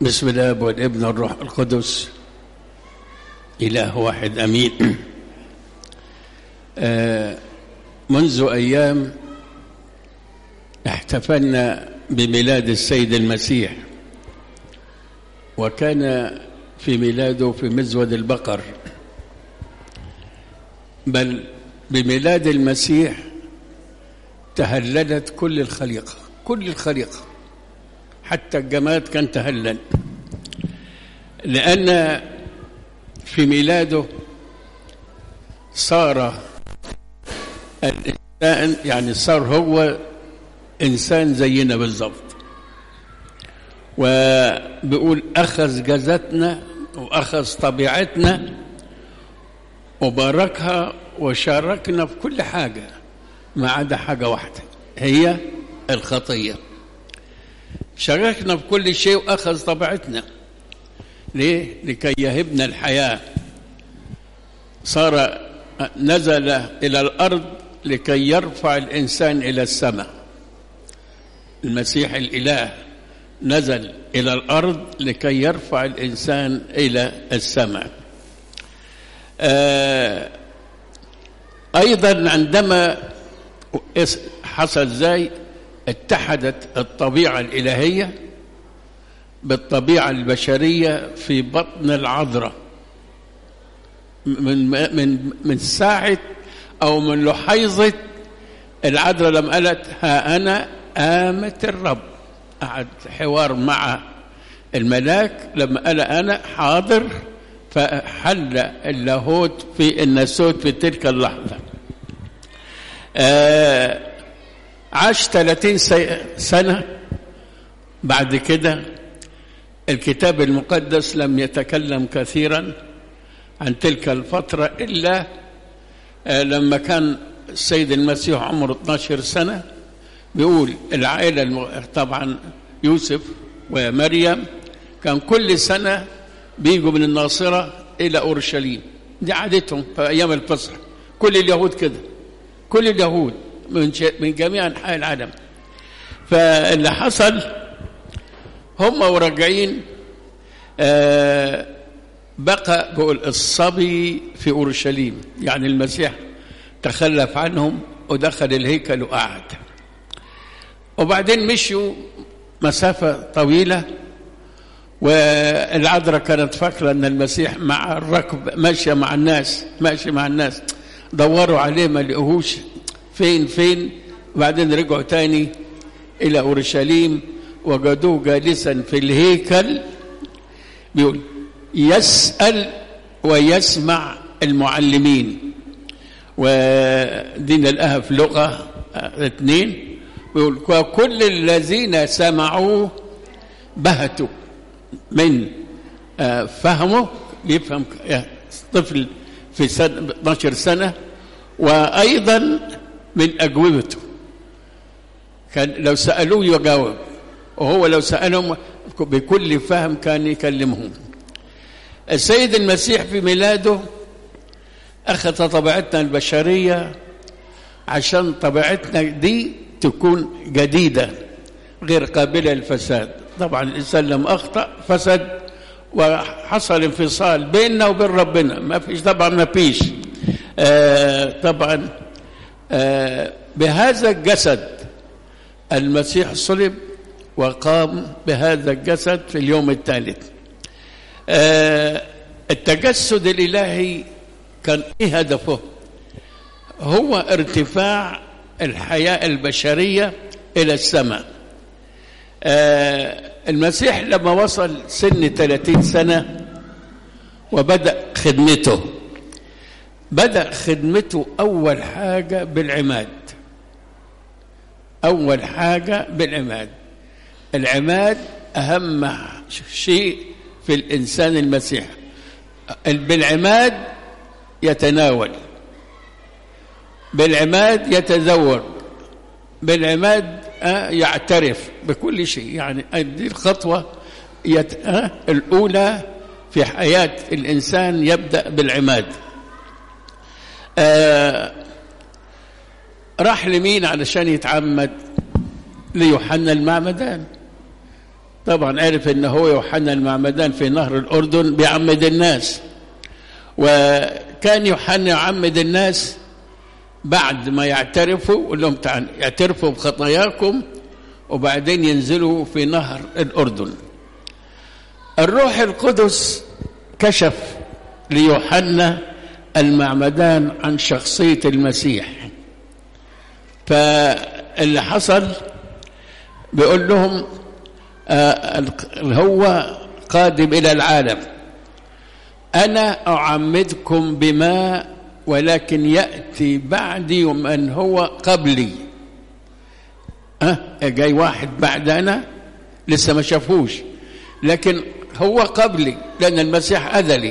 بسم الله والابن والروح القدس إله واحد أمين آه منذ أيام احتفلنا بميلاد السيد المسيح وكان في ميلاده في مزود البقر بل بميلاد المسيح تهللت كل الخليقة كل الخليقة حتى الجماد كان تهلل لأن في ميلاده صار الإنسان يعني صار هو إنسان زينا بالضبط وبيقول أخذ جزتنا وأخذ طبيعتنا وباركها وشاركنا في كل حاجة ما عدا حاجة واحدة هي الخطية شاركنا في كل شيء وأخذ طبيعتنا ليه؟ لكي يهبنا الحياة صار نزل إلى الأرض لكي يرفع الإنسان إلى السماء المسيح الإله نزل إلى الأرض لكي يرفع الإنسان إلى السماء آه أيضا عندما حصل زي اتحدت الطبيعة الإلهية بالطبيعة البشرية في بطن العذراء من من من ساعة أو من لحيظة العذراء لما قالت ها أنا آمة الرب قعد حوار مع الملاك لما قال أنا حاضر فحل اللاهوت في الناسوت في تلك اللحظة آه عاش 30 سنة بعد كده الكتاب المقدس لم يتكلم كثيرا عن تلك الفترة إلا آه لما كان السيد المسيح عمره 12 سنة بيقول العائلة طبعا يوسف ومريم كان كل سنة بيجوا من الناصرة إلى أورشليم دي عادتهم في أيام الفصح كل اليهود كده كل اليهود من من جميع أنحاء العالم فاللي حصل هم وراجعين آه بقى بقول الصبي في أورشليم يعني المسيح تخلف عنهم ودخل الهيكل وقعد وبعدين مشوا مسافة طويلة والعذراء كانت فاكرة أن المسيح مع الركب ماشية مع الناس ماشي مع الناس دوروا عليه ما لقوهوش فين فين وبعدين رجعوا تاني إلى أورشليم وجدوه جالسا في الهيكل بيقول يسأل ويسمع المعلمين ودي نلقاها في لغة اثنين ويقول وكل الذين سمعوه بهتوا من فهمه يفهم طفل في سنة 12 سنة وأيضا من أجوبته كان لو سألوه يجاوب وهو لو سألهم بكل فهم كان يكلمهم السيد المسيح في ميلاده أخذ طبيعتنا البشرية عشان طبيعتنا دي تكون جديدة غير قابلة للفساد طبعا الإنسان لما أخطأ فسد وحصل انفصال بيننا وبين ربنا ما فيش طبعا ما فيش آه طبعا آه بهذا الجسد المسيح صلب وقام بهذا الجسد في اليوم الثالث آه التجسد الإلهي كان إيه هدفه هو ارتفاع الحياة البشرية إلى السماء آه المسيح لما وصل سن 30 سنة وبدأ خدمته بدأ خدمته أول حاجة بالعماد أول حاجة بالعماد العماد أهم شيء في الإنسان المسيح بالعماد يتناول بالعماد يتزوج بالعماد يعترف بكل شيء يعني دي الخطوة يت... الأولى في حياة الإنسان يبدأ بالعماد آه راح لمين علشان يتعمد ليوحنا المعمدان طبعا عرف ان هو يوحنا المعمدان في نهر الاردن بيعمد الناس وكان يوحنا يعمد الناس بعد ما يعترفوا يقول لهم تعالوا اعترفوا بخطاياكم وبعدين ينزلوا في نهر الاردن الروح القدس كشف ليوحنا المعمدان عن شخصيه المسيح فاللي حصل بيقول لهم آه هو قادم الى العالم انا اعمدكم بماء ولكن ياتي بعدي من هو قبلي أه جاي واحد بعد انا لسه ما شافوش لكن هو قبلي لان المسيح اذلي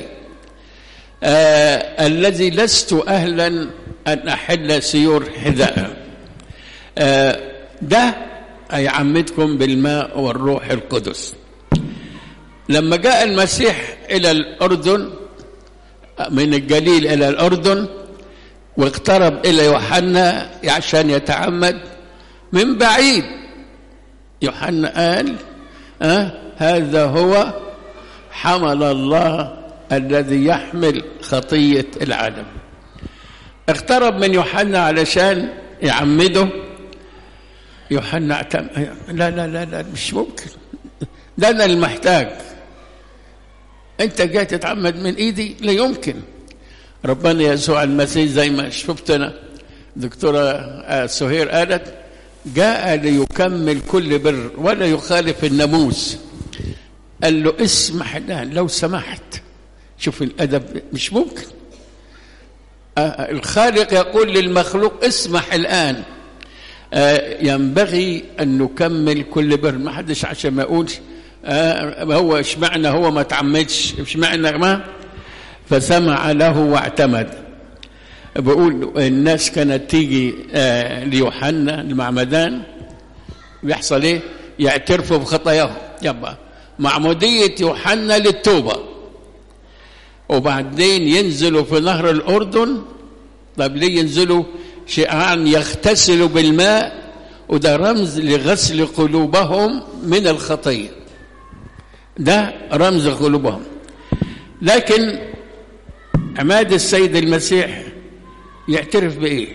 آه الذي لست اهلا ان احل سيور حذاءه آه ده يعمدكم بالماء والروح القدس لما جاء المسيح الى الاردن من الجليل الى الاردن واقترب الى يوحنا عشان يتعمد من بعيد يوحنا قال أه هذا هو حمل الله الذي يحمل خطيه العالم اقترب من يوحنا علشان يعمده يوحنا اعتم... لا لا لا لا مش ممكن ده انا المحتاج انت جاي تتعمد من ايدي لا يمكن ربنا يسوع المسيح زي ما شفتنا دكتورة سهير قالت جاء ليكمل كل بر ولا يخالف الناموس قال له اسمح الآن لو سمحت شوف الأدب مش ممكن آه الخالق يقول للمخلوق اسمح الآن آه ينبغي أن نكمل كل بر ما حدش عشان ما يقولش آه هو اشمعنى هو ما تعمدش اشمعنى ما فسمع له واعتمد بقول الناس كانت تيجي آه ليوحنا المعمدان بيحصل ايه يعترفوا بخطاياهم يبا معمودية يوحنا للتوبة وبعدين ينزلوا في نهر الأردن طب ليه ينزلوا شيئان يغتسلوا بالماء وده رمز لغسل قلوبهم من الخطيه ده رمز قلوبهم لكن عماد السيد المسيح يعترف بايه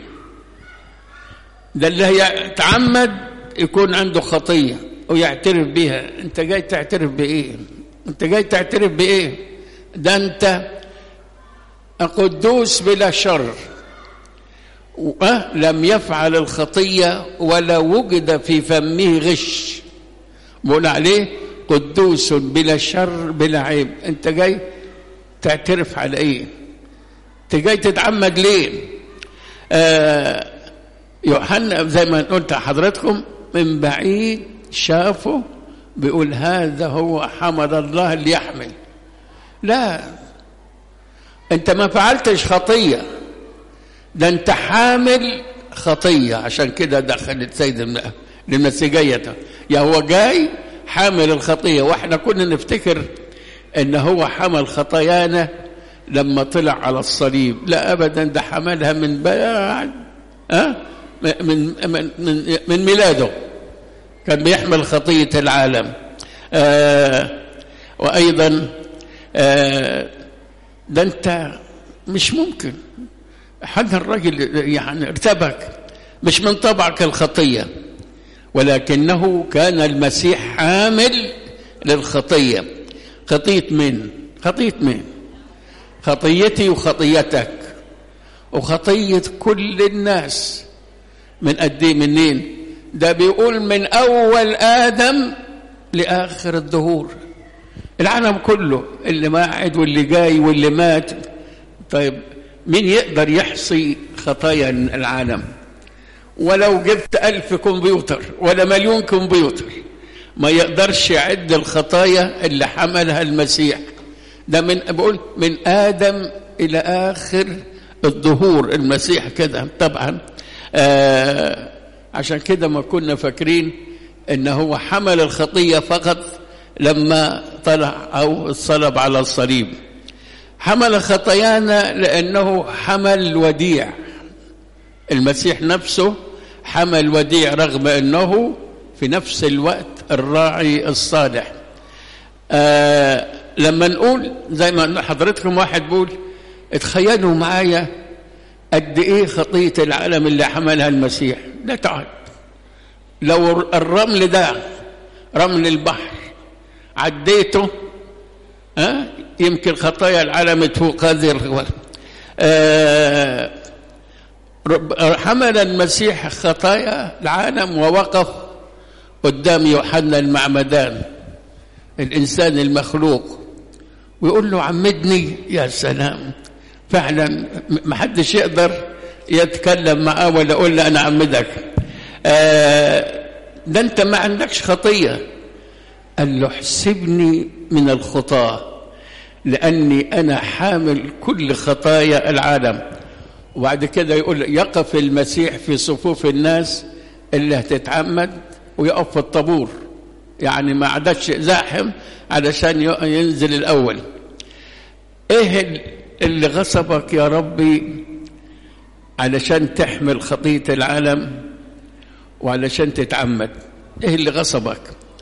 ده اللي يتعمد يكون عنده خطيه ويعترف بها انت جاي تعترف بايه انت جاي تعترف بايه ده انت قدوس بلا شر لم يفعل الخطيه ولا وجد في فمه غش بقول عليه قدوس بلا شر بلا عيب انت جاي تعترف على ايه انت جاي تتعمد ليه آه يوحنا زي ما قلت حضراتكم من بعيد شافه بيقول هذا هو حمد الله اللي يحمل لا انت ما فعلتش خطيه ده انت حامل خطيه عشان كده دخلت سيد المسيجيه يا هو جاي حامل الخطيه واحنا كنا نفتكر ان هو حمل خطايانا لما طلع على الصليب لا ابدا ده حملها من بعد أه؟ من من من, من ميلاده كان بيحمل خطيه العالم آه وايضا آه ده انت مش ممكن هذا الرجل يعني ارتبك مش من طبعك الخطيه ولكنه كان المسيح حامل للخطيه خطيه من خطيه من خطيتي وخطيتك وخطيه كل الناس من قد ايه منين ده بيقول من اول ادم لاخر الدهور العالم كله اللي قاعد واللي جاي واللي مات طيب مين يقدر يحصي خطايا العالم ولو جبت ألف كمبيوتر ولا مليون كمبيوتر ما يقدرش يعد الخطايا اللي حملها المسيح ده من بقول من آدم إلى آخر الظهور المسيح كده طبعا آه عشان كده ما كنا فاكرين ان هو حمل الخطيه فقط لما طلع او اتصلب على الصليب حمل خطايانا لانه حمل وديع المسيح نفسه حمل وديع رغم انه في نفس الوقت الراعي الصالح آه لما نقول زي ما حضرتكم واحد بيقول اتخيلوا معايا قد ايه خطيه العالم اللي حملها المسيح لا تعد لو الرمل ده رمل البحر عديته ها أه؟ يمكن خطايا العالم تفوق هذه آه حمل المسيح خطايا العالم ووقف قدام يوحنا المعمدان الإنسان المخلوق ويقول له عمدني يا سلام فعلا ما حدش يقدر يتكلم معاه ولا يقول له أنا عمدك آه ده أنت ما عندكش خطية قال له احسبني من الخطاة لأني أنا حامل كل خطايا العالم وبعد كده يقول يقف المسيح في صفوف الناس اللي هتتعمد ويقف في الطابور يعني ما عادش زاحم علشان ينزل الأول ايه اللي غصبك يا ربي علشان تحمل خطية العالم وعلشان تتعمد ايه اللي غصبك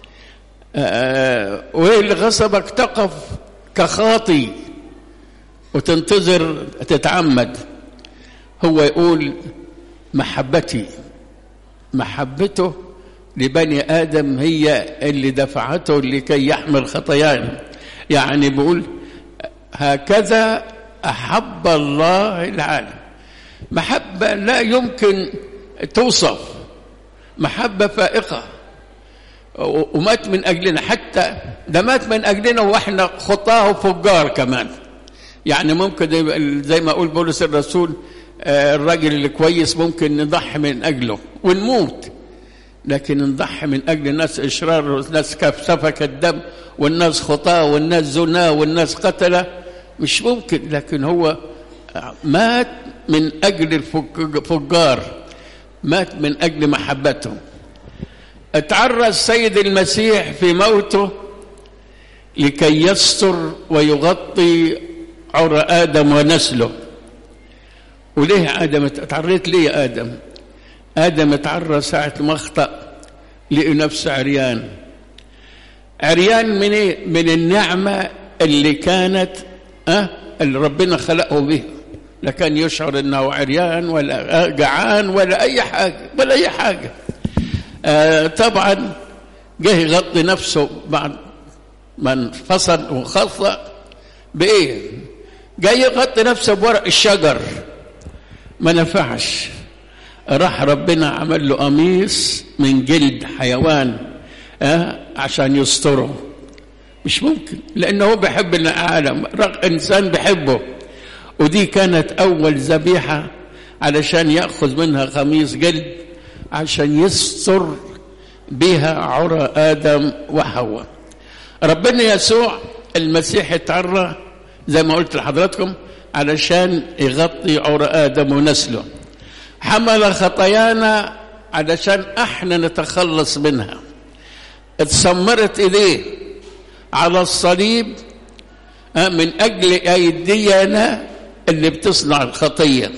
آه وايه اللي غصبك تقف كخاطي وتنتظر تتعمد هو يقول محبتي محبته لبني آدم هي اللي دفعته لكي يحمل خطايانا يعني بيقول هكذا أحب الله العالم محبة لا يمكن توصف محبة فائقة ومات من أجلنا حتى ده مات من أجلنا وإحنا خطاه فجار كمان يعني ممكن زي ما أقول بولس الرسول الراجل اللي كويس ممكن نضحي من أجله ونموت لكن نضحي من أجل الناس إشرار والناس كف سفك الدم والناس خطاة والناس زنا والناس قتلة مش ممكن لكن هو مات من أجل الفجار مات من أجل محبته اتعرى السيد المسيح في موته لكي يستر ويغطي عرى آدم ونسله وليه آدم اتعريت ليه يا آدم آدم اتعرى ساعة ما أخطأ لقي نفسه عريان عريان من إيه؟ من النعمة اللي كانت أه اللي ربنا خلقه بها لا كان يشعر انه عريان ولا جعان ولا اي حاجه ولا اي حاجه آه طبعا جه يغطي نفسه بعد ما انفصل وخلص بايه جاي يغطي نفسه بورق الشجر ما نفعش راح ربنا عمل له قميص من جلد حيوان أه؟ عشان يستره مش ممكن لانه هو بيحب العالم انسان بيحبه ودي كانت اول ذبيحه علشان ياخذ منها قميص جلد عشان يستر بها عرى ادم وحواء ربنا يسوع المسيح اتعرى زي ما قلت لحضراتكم علشان يغطي عرى ادم ونسله حمل خطايانا علشان احنا نتخلص منها اتسمرت ايديه على الصليب من اجل ايدينا اللي بتصنع الخطيه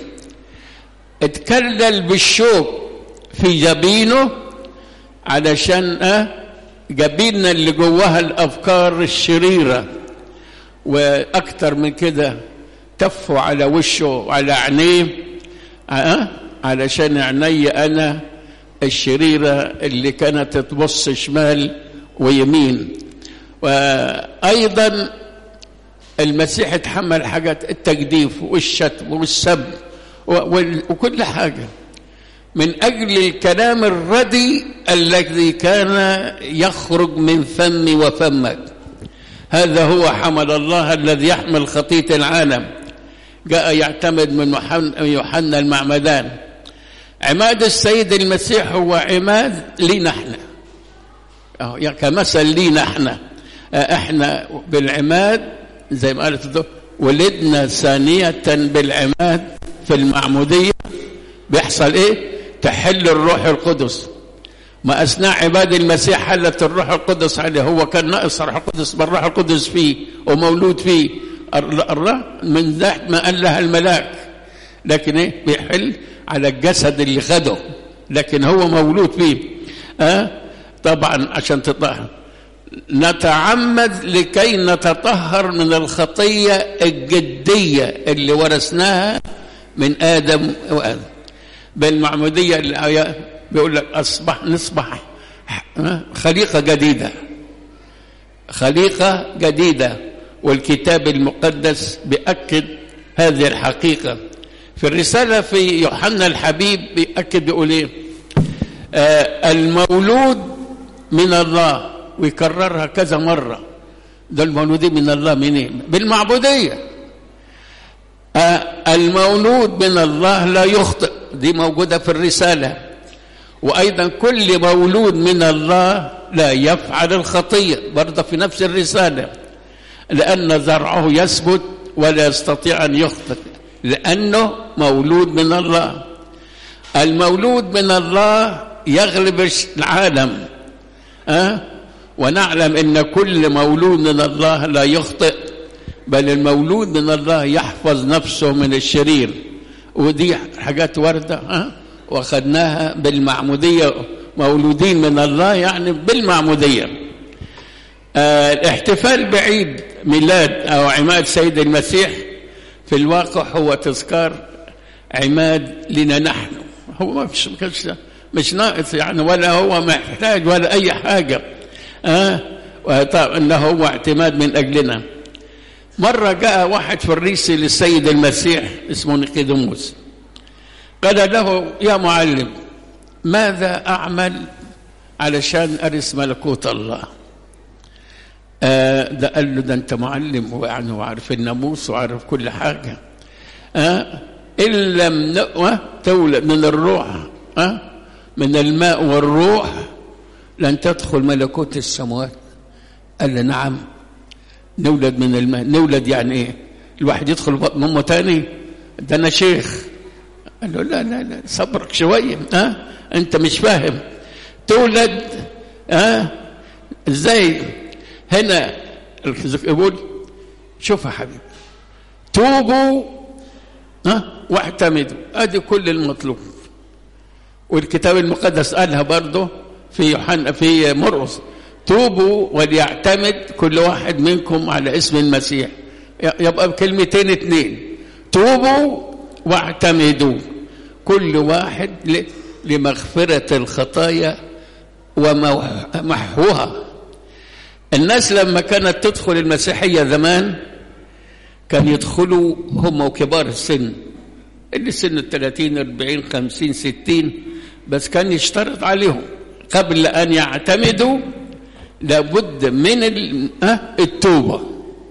اتكلل بالشوك في جبينه علشان اه جبيننا اللي جواها الافكار الشريره واكتر من كده تفوا على وشه وعلى عينيه أه؟ علشان عيني انا الشريره اللي كانت تبص شمال ويمين وايضا المسيح اتحمل حاجات التجديف والشتم والسب وكل حاجه من اجل الكلام الردي الذي كان يخرج من فمي وفمك هذا هو حمل الله الذي يحمل خطيه العالم جاء يعتمد من يوحنا المعمدان عماد السيد المسيح هو عماد لينا احنا يعني كمثل لينا احنا احنا بالعماد زي ما قالت ولدنا ثانية بالعماد في المعمودية بيحصل ايه تحل الروح القدس ما أثناء عباد المسيح حلت الروح القدس عليه هو كان ناقص الروح القدس بالروح القدس فيه ومولود فيه الله من ذات ما قال لها الملاك لكن ايه بيحل على الجسد اللي خده لكن هو مولود فيه أه؟ طبعا عشان تطهر نتعمد لكي نتطهر من الخطية الجدية اللي ورثناها من آدم وآدم بالمعمودية اللي بيقول لك أصبح نصبح خليقة جديدة خليقة جديدة والكتاب المقدس بيأكد هذه الحقيقة في الرسالة في يوحنا الحبيب بيأكد بيقول إيه آه المولود من الله ويكررها كذا مرة ده المولودين من الله منين بالمعبودية آه المولود من الله لا يخطئ دي موجودة في الرسالة وأيضا كل مولود من الله لا يفعل الخطية برضه في نفس الرسالة لأن زرعه يثبت ولا يستطيع أن يخطئ لأنه مولود من الله المولود من الله يغلب العالم أه؟ ونعلم ان كل مولود من الله لا يخطئ بل المولود من الله يحفظ نفسه من الشرير ودي حاجات وارده أه؟ واخذناها بالمعموديه مولودين من الله يعني بالمعموديه آه الاحتفال بعيد ميلاد او عماد سيد المسيح في الواقع هو تذكار عماد لنا نحن هو مش مش مش ناقص يعني ولا هو محتاج ولا اي حاجه أه؟ انه هو اعتماد من اجلنا مره جاء واحد فريسي للسيد المسيح اسمه نيقيديموس قال له يا معلم ماذا اعمل علشان ارث ملكوت الله آه ده قال له ده انت معلم ويعني وعارف الناموس وعارف كل حاجه آه ان لم تولد من الروح آه من الماء والروح لن تدخل ملكوت السماوات قال له نعم نولد من الماء نولد يعني ايه الواحد يدخل بطن امه تاني ده انا شيخ قال له لا لا لا صبرك شويه ها أه؟ انت مش فاهم تولد ها أه؟ ازاي هنا يقول شوف يا حبيبي توبوا ها أه؟ واعتمدوا ادي كل المطلوب والكتاب المقدس قالها برضه في يوحنا في مرقس توبوا وليعتمد كل واحد منكم على اسم المسيح يبقى بكلمتين اتنين توبوا واعتمدوا كل واحد لمغفرة الخطايا ومحوها الناس لما كانت تدخل المسيحية زمان كان يدخلوا هم وكبار السن اللي سن الثلاثين أربعين خمسين ستين بس كان يشترط عليهم قبل أن يعتمدوا لابد من التوبة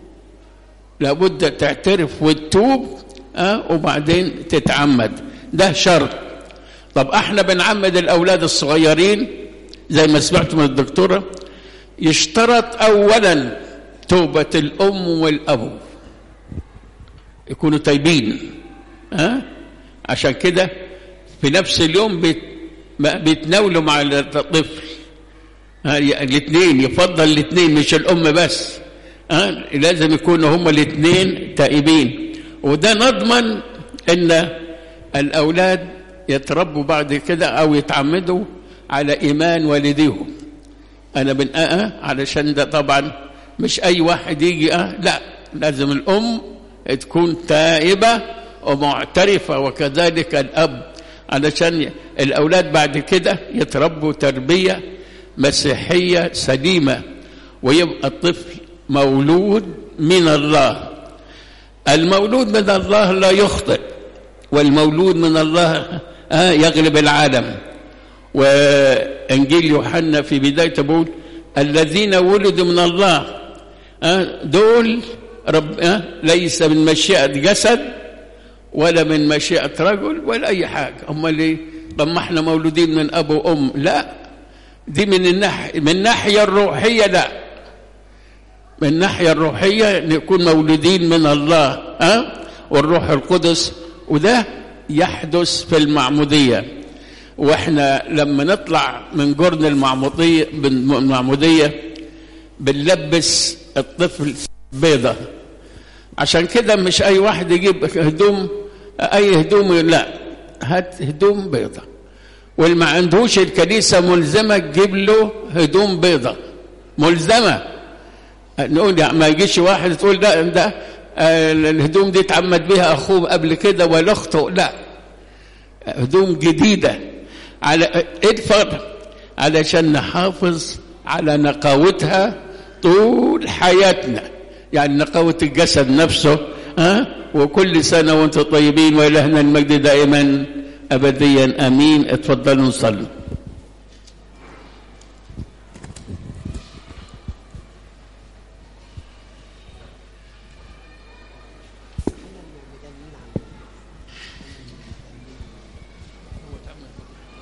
لابد تعترف وتتوب أه وبعدين تتعمد ده شرط طب احنا بنعمد الأولاد الصغيرين زي ما سمعت من الدكتورة يشترط أولا توبة الأم والأب يكونوا طيبين أه؟ عشان كده في نفس اليوم بيت بيتناولوا مع الطفل الاثنين يفضل الاثنين مش الام بس أه؟ لازم يكونوا هما الاثنين تائبين وده نضمن ان الاولاد يتربوا بعد كده او يتعمدوا على ايمان والديهم انا بن أه علشان ده طبعا مش اي واحد يجي أه لا لازم الام تكون تائبه ومعترفه وكذلك الاب علشان الأولاد بعد كده يتربوا تربية مسيحية سليمة ويبقى الطفل مولود من الله المولود من الله لا يخطئ والمولود من الله آه يغلب العالم وإنجيل يوحنا في بداية بيقول الذين ولدوا من الله آه دول رب آه ليس من مشيئة جسد ولا من مشيئة رجل ولا أي حاجة هم ليه طب ما احنا مولودين من أب وأم لا دي من الناحية من الناحية الروحية لا من الناحية الروحية نكون مولودين من الله ها أه؟ والروح القدس وده يحدث في المعمودية واحنا لما نطلع من جرن المعمودية المعمودية بنلبس الطفل بيضة عشان كده مش اي واحد يجيب هدوم اي هدوم لا هات هدوم بيضة واللي ما عندهوش الكنيسة ملزمة تجيب له هدوم بيضة ملزمة نقول يعني ما يجيش واحد تقول ده ده آه، الهدوم دي اتعمد بها أخوه قبل كده ولا أخته لا هدوم جديدة على ادفر علشان نحافظ على نقاوتها طول حياتنا يعني نقاوة الجسد نفسه ها وكل سنة وانتم طيبين وإلهنا المجد دائما أبديا أمين اتفضلوا نصلي